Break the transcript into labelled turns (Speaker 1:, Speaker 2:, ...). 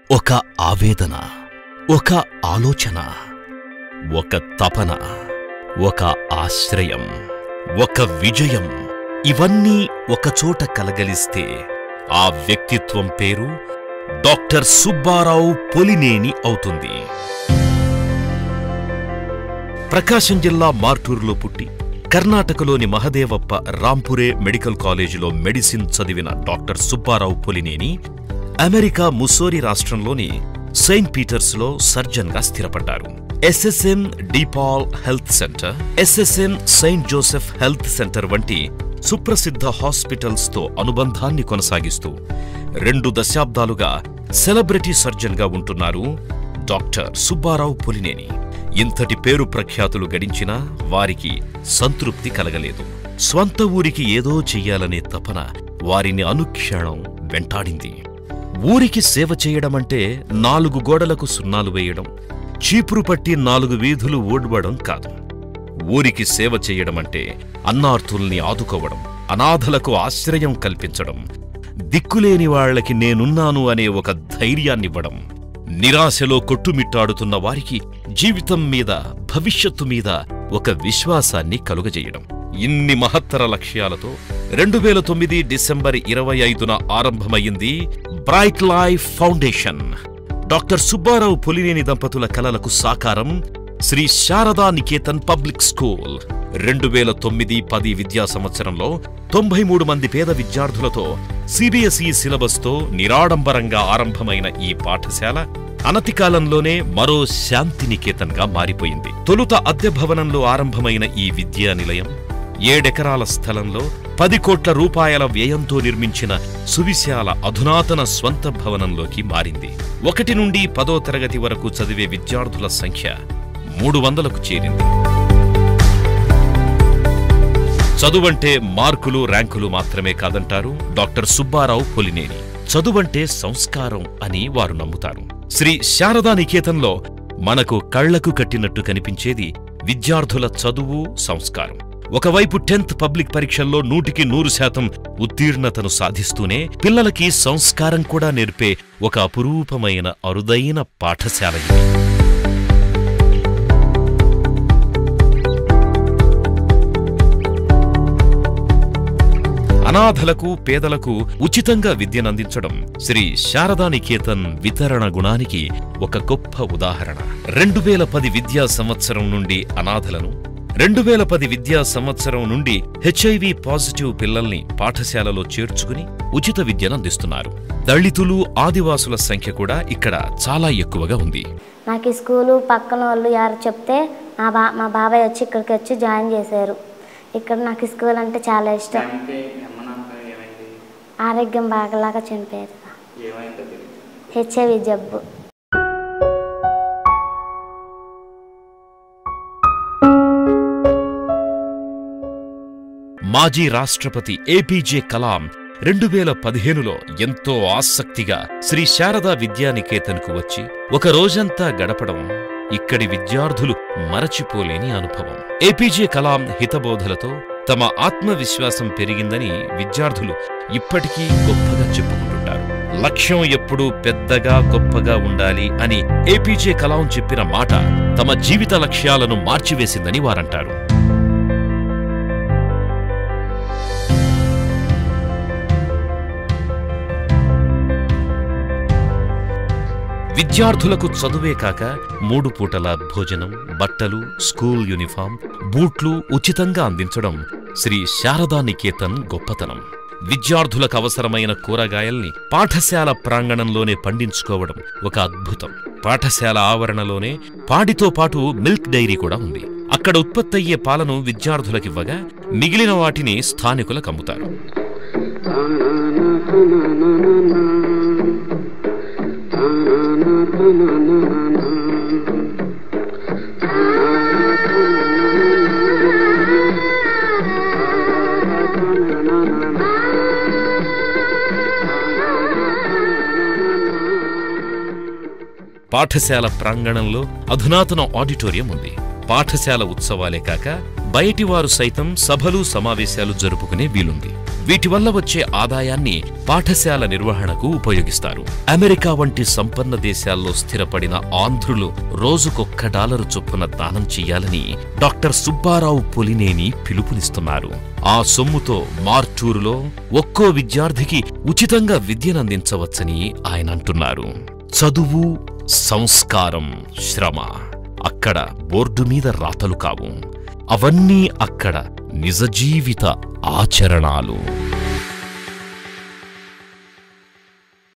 Speaker 1: ఒక ఆవేదన ఒక ఆలోచన ఒక తపన ఒక ఆశ్రయం ఒక విజయం ఇవన్నీ ఒకచోట కలగలిస్తే ఆ వ్యక్తిత్వం పేరు డాక్టర్ సుబ్బారావు పొలినేని అవుతుంది ప్రకాశం జిల్లా మార్టూరులో పుట్టి కర్ణాటకలోని మహదేవప్ప రాంపురే మెడికల్ కాలేజీలో మెడిసిన్ చదివిన doctor Subbarao Polineni America Missouri రాష్ట్రంలోని సెయింట్ పీటర్స్లో సర్జన్గా స్థిరపడ్డారు SSM DePaul health centre SSM Saint Joseph health centre వంటి సుప్రసిద్ధ హాస్పిటల్స్తో అనుబంధాన్ని కొనసాగిస్తూ రెండు దశాబ్దాలుగా సెలబ్రిటీ సర్జన్గా ఉంటున్నారు డాక్టర్ సుబ్బారావు పొలినేని ఇంతటి పేరు ప్రఖ్యాతులు గడించినా వారికి సంతృప్తి కలగలేదు స్వంత ఊరికి ఏదో చెయ్యాలనే తపన వారిని అనుక్షణం వెంటాడింది ఊరికి సేవ చేయడమంటే నాలుగు గోడలకు సున్నాలు వేయడం చీపురు పట్టి నాలుగు వీధులు ఊడ్వడం కాదు ఊరికి సేవ చేయడమంటే అన్నార్థుల్ని ఆదుకోవడం అనాథలకు ఆశ్రయం కల్పించడం దిక్కులేని వాళ్ళకి నేనున్నాను అనే ఒక ధైర్యాన్నివ్వడం నిరాశలో కొట్టుమిట్టాడుతున్న వారికి జీవితం మీద భవిష్యత్తు మీద ఒక విశ్వాసాన్ని కలుగజేయడం ఇన్ని మహత్తర లక్ష్యాలతో రెండు వేల తొమ్మిది డిసెంబర్ ఇరవై ఐదున ఆరంభమైంది Bright Life Foundation doctor Subbarao Polineni దంపతుల కలలకు సాకారం శ్రీ శారదా నికేతన్ పబ్లిక్ స్కూల్ రెండు వేల తొమ్మిది పది విద్యా సంవత్సరంలో తొంభై మూడు మంది పేద విద్యార్థులతో సిబిఎస్ఈ సిలబస్తో నిరాడంబరంగా ఆరంభమైన ఈ పాఠశాల అనతి కాలంలోనే మరో శాంతి నికేతన్గా మారిపోయింది తొలుత అద్దె భవనంలో ఆరంభమైన ఈ విద్యా నిలయం ఏడెకరాల స్థలంలో పది కోట్ల రూపాయల వ్యయంతో నిర్మించిన సువిశాల అధునాతన స్వంత భవనంలోకి మారింది ఒకటి నుండి పదో తరగతి వరకు చదివే విద్యార్థుల సంఖ్య మూడు వందలకు చేరింది చదువంటే మార్కులు ర్యాంకులు మాత్రమే కాదంటారు డాక్టర్ సుబ్బారావు పొలినేని చదువంటే సంస్కారం అని వారు నమ్ముతారు శ్రీ శారదా నికేతన్లో మనకు కళ్లకు కట్టినట్టు కనిపించేది విద్యార్థుల చదువు సంస్కారం ఒకవైపు టెన్త్ పబ్లిక్ పరీక్షల్లో నూటికి నూరు శాతం ఉత్తీర్ణతను సాధిస్తూనే పిల్లలకి సంస్కారం కూడా నేర్పే ఒక అపురూపమైన అరుదైన పాఠశాల ఇది అనాథలకు పేదలకు ఉచితంగా విద్యనందించడం శ్రీ శారదా నికేతన్ వితరణ గుణానికి ఒక గొప్ప ఉదాహరణ రెండు వేల పది విద్యా సంవత్సరం నుండి అనాథలను రెండు వేల పది విద్యా సంవత్సరం నుండి హెచ్ఐవి పాజిటివ్ పిల్లల్ని పాఠశాలలో చేర్చుకుని ఉచిత విద్యనందిస్తున్నారు దళితులు ఆదివాసుల సంఖ్య కూడా ఇక్కడ చాలా ఎక్కువగా ఉంది
Speaker 2: నాకు ఈ స్కూలు పక్కన వాళ్ళు ఎవరు చెప్తే మా బా మా బాబాయ్ వచ్చి ఇక్కడికి వచ్చి జాయిన్ చేశారు ఇక్కడ నాకు ఈ స్కూల్ అంటే చాలా ఇష్టం
Speaker 3: టైంకి అమ్మ నాన్న ఏమైంది
Speaker 2: ఆరోగ్యం బాగలాగా చనిపోయారు
Speaker 3: ఏమైందో తెలియదు
Speaker 2: హెచ్ఐవి జబ్బు
Speaker 1: మాజీ రాష్ట్రపతి ఏపీజే కలాం రెండు వేల పదిహేనులో ఎంతో ఆసక్తిగా శ్రీ శారదా విద్యానికేతన్కు వచ్చి ఒక రోజంతా గడపడం ఇక్కడి విద్యార్థులు మరచిపోలేని అనుభవం ఏపీజే కలాం హితబోధలతో తమ ఆత్మవిశ్వాసం పెరిగిందని విద్యార్థులు ఇప్పటికీ గొప్పగా చెప్పుకుంటుంటారు లక్ష్యం ఎప్పుడూ పెద్దగా గొప్పగా ఉండాలి అని ఏపీజే కలాం చెప్పిన మాట తమ జీవిత లక్ష్యాలను మార్చివేసిందని వారంటారు విద్యార్థులకు చదువే కాక మూడు పూటల భోజనం బట్టలు స్కూల్ యూనిఫామ్ బూట్లు ఉచితంగా అందించడం శ్రీ శారదా నికేతన్ గొప్పతనం విద్యార్థులకు అవసరమైన కూరగాయల్ని పాఠశాల ప్రాంగణంలోనే పండించుకోవడం ఒక అద్భుతం పాఠశాల ఆవరణలోనే పాడితో పాటు మిల్క్ డైరీ కూడా ఉంది అక్కడ ఉత్పత్తయ్యే పాలను విద్యార్థులకివ్వగా మిగిలిన వాటిని స్థానికులకు అమ్ముతారు పాఠశాల ప్రాంగణంలో అధునాతన ఆడిటోరియం ఉంది పాఠశాల ఉత్సవాలే కాక బయటివారు సైతం సభలు సమావేశాలు జరుపుకునే వీలుంది వీటి వల్ల వచ్చే ఆదాయాన్ని పాఠశాల నిర్వహణకు ఉపయోగిస్తారు అమెరికా వంటి సంపన్న దేశాల్లో స్థిరపడిన ఆంధ్రులు రోజుకొక్క డాలరు చొప్పున దానం చెయ్యాలని డాక్టర్ సుబ్బారావు పొలినేని పిలుపునిస్తున్నారు ఆ సొమ్ముతో మార్టూరులో ఒక్కో విద్యార్థికి ఉచితంగా విద్యనందించవచ్చని ఆయన అంటున్నారు చదువు సంస్కారం శ్రమ అక్కడ బోర్డు మీద రాతలు కావు అవన్నీ అక్కడ నిజ జీవిత ఆచరణాలు